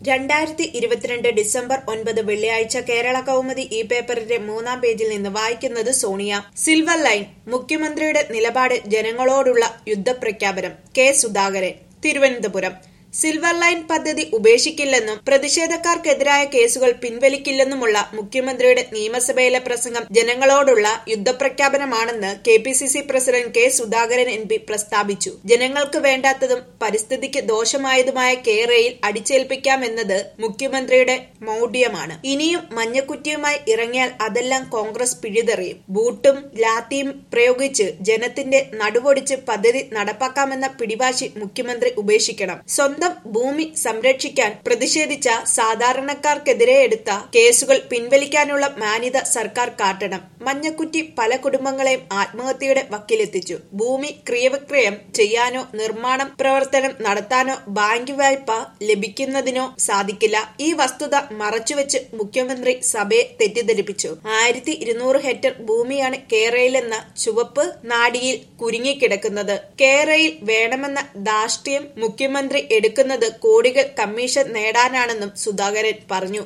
രണ്ടായിരത്തി ഇരുപത്തിരണ്ട് ഡിസംബർ ഒൻപത് വെള്ളിയാഴ്ച കേരള കൗമുദി ഈ പേപ്പറിന്റെ മൂന്നാം പേജിൽ നിന്ന് വായിക്കുന്നത് സോണിയ സിൽവർ ലൈൻ മുഖ്യമന്ത്രിയുടെ നിലപാട് ജനങ്ങളോടുള്ള യുദ്ധപ്രഖ്യാപനം K Sudhakaran Thiruvananthapuram silver line പദ്ധതി ഉപേക്ഷിക്കില്ലെന്നും പ്രതിഷേധക്കാർക്കെതിരായ കേസുകൾ പിൻവലിക്കില്ലെന്നുമുള്ള മുഖ്യമന്ത്രിയുടെ നിയമസഭയിലെ പ്രസംഗം ജനങ്ങളോടുള്ള യുദ്ധപ്രഖ്യാപനമാണെന്ന് K P C C president K Sudhakaran M P പ്രസ്താവിച്ചു ജനങ്ങൾക്ക് വേണ്ടാത്തതും പരിസ്ഥിതിക്ക് ദോഷമായതുമായ കേരയിൽ അടിച്ചേൽപ്പിക്കാമെന്നത് മുഖ്യമന്ത്രിയുടെ മൗഢ്യമാണ് ഇനിയും മഞ്ഞക്കുറ്റിയുമായി ഇറങ്ങിയാൽ അതെല്ലാം കോൺഗ്രസ് പിഴുതെറിയും ബൂട്ടും ലാത്തിയും പ്രയോഗിച്ച് ജനത്തിന്റെ നടുവൊടിച്ച് പദ്ധതി നടപ്പാക്കാമെന്ന പിടിവാശി മുഖ്യമന്ത്രി ഉപേക്ഷിക്കണം സ്വന്തം ഭൂമി സംരക്ഷിക്കാൻ പ്രതിഷേധിച്ച സാധാരണക്കാർക്കെതിരെ എടുത്ത കേസുകൾ പിൻവലിക്കാനുള്ള മാന്യത സർക്കാർ കാട്ടണം മഞ്ഞക്കുറ്റി പല കുടുംബങ്ങളെയും ആത്മഹത്യയുടെ വക്കിലെത്തിച്ചു ഭൂമി ക്രിയവിക്രയം ചെയ്യാനോ നിർമ്മാണം പ്രവർത്തനം നടത്താനോ ബാങ്ക് വായ്പ ലഭിക്കുന്നതിനോ സാധിക്കില്ല ഈ വസ്തുത മറച്ചുവെച്ച് മുഖ്യമന്ത്രി സഭയെ തെറ്റിദ്ധരിപ്പിച്ചു ആയിരത്തി ഇരുന്നൂറ് ഹെക്ടർ ഭൂമിയാണ് കേരളയിലെന്ന ചുവപ്പ് നാടിയിൽ കുരുങ്ങിക്കിടക്കുന്നത് കേരളയിൽ വേണമെന്ന ധാർഷ്ട്യം മുഖ്യമന്ത്രി എടുക്കുന്നത് കോടികൾ കമ്മീഷൻ നേടാനാണെന്നും സുധാകരൻ പറഞ്ഞു